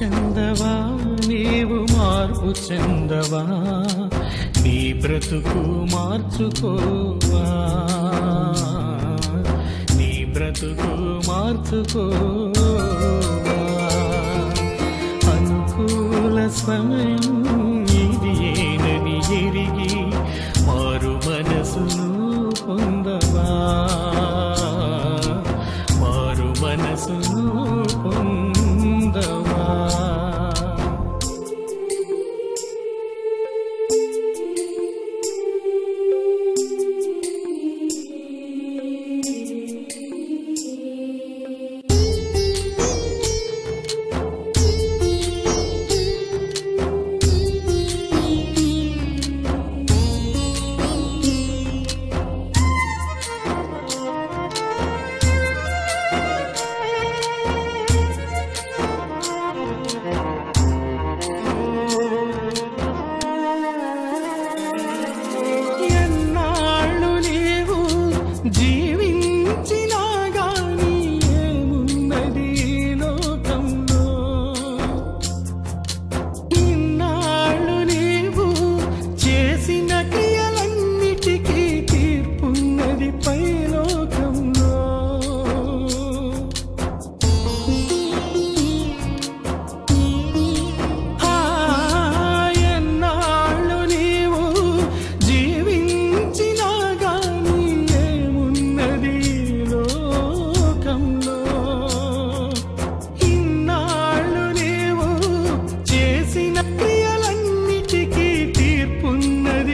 చెందవా నీవు మార్పు చెందవా నీ బ్రతుకు మార్చుకోవా నీ బ్రతుకు మార్చుకోవా అనుకూల సమయం ఇది ఏనని ఎరిగి మారు మనసును పొందవా మారు మనసును పొందవా ఎన్నాళ్ళు నీవు జీవించినా గాని ఏమున్నది ఈ లోకంలో ఇన్నాళ్ళు నీవు చేసిన క్రియలన్నిటికీ తీర్పున్నది పైలోకంలో ఆ ఎన్నాళ్ళు నీవు జీవించినా గాని ఏమున్నది ఈ లోకంలో ఇన్నాళ్ళు నీవు చేసిన క్రియలన్నిటికీ తీర్పున్నది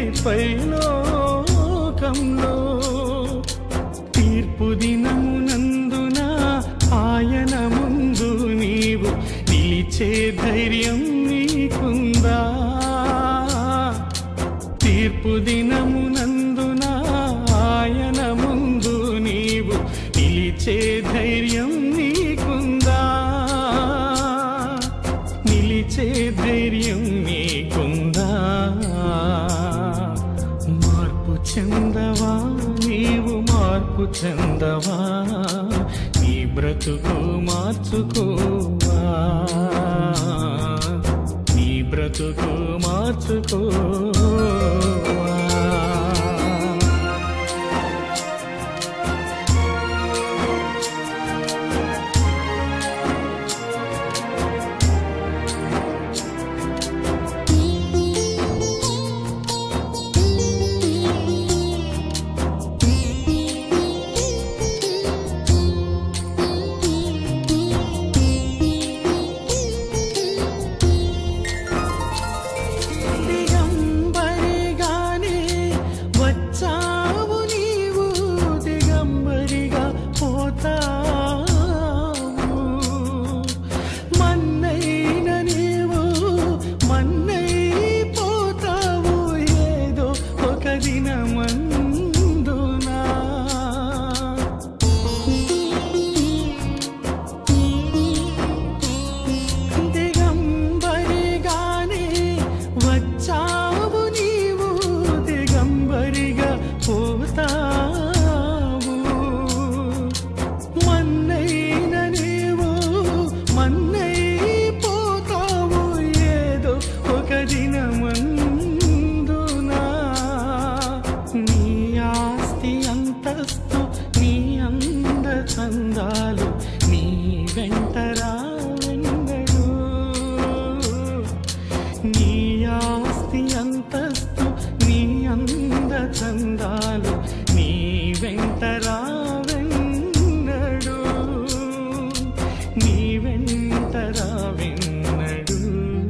పైలోకంలో తీర్పు దినమునందున ఆయన ముందు నీవు నిలిచే ధైర్యం నీకుందా తీర్పు దినమునందున ఆయన ముందు నీవు నిలిచే ధైర్యం నీకుందా నిలిచే ధైర్యం నీకుందా మార్పు చెందవా నీవు మార్పు చెందవా నీ బ్రతుకు మార్చుకోవా నీ బ్రతుకు మార్చుకోవా దిగంబరిగానే వచ్చావు నీవు దిగంబరిగా పోతావు మన్నైన నీవు మన్నై పోతావు ఏదో ఒక దినమందునా దిగంబరిగానే వచ్చావు నీవు దిగంబరిగా పోతావు మన్నైన నీవు మన్నై పోతావు ఏదో ఒక దినమందునా నీ ఆస్తి అంతస్తు నీ అంద చందాలు నీ వెంటరా వెంగడు నీ ఆస్తి అంతస్తు నీ అంద చందాలు నీ వెంటరా వెన్నడు నీ వెంటరా వెన్నడు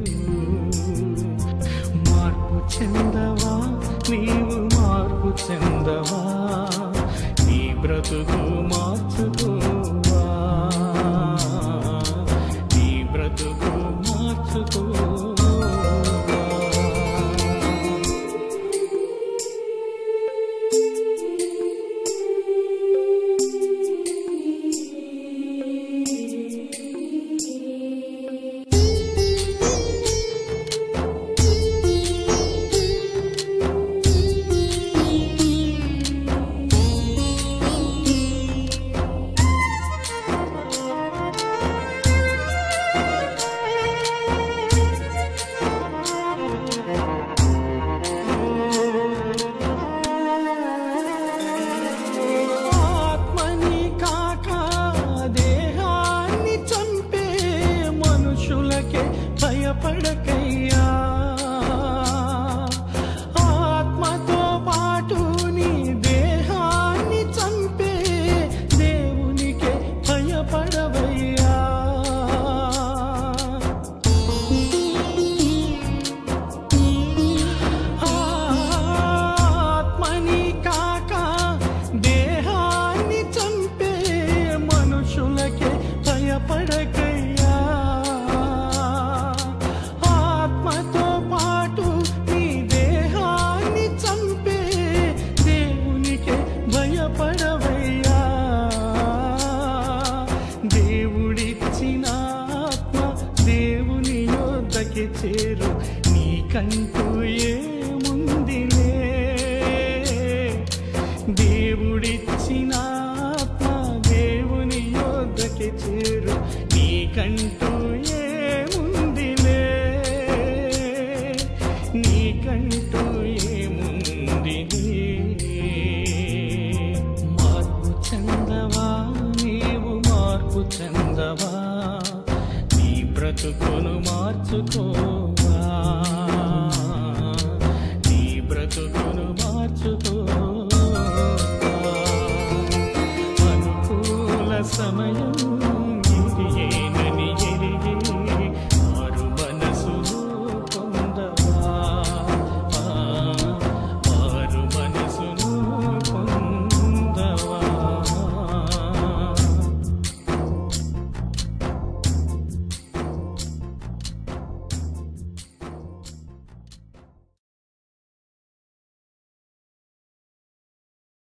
మార్పు చెందవా నీవు మార్పు చెందవా నీ బ్రతుకు మార్చుకోవా చేరు నీకంటూ ఏముందిలే దేవుడిచ్చిన ఆత్మ దేవుని యోధకి చేరు నీకంటూ ఏముందిలే నీకంటూ ఏముందిలే మార్పు చెందవా నీవు మార్పు చెందవా నీ బ్రతుకును మార్చుకోవా నీ బ్రతుకును మార్చుకో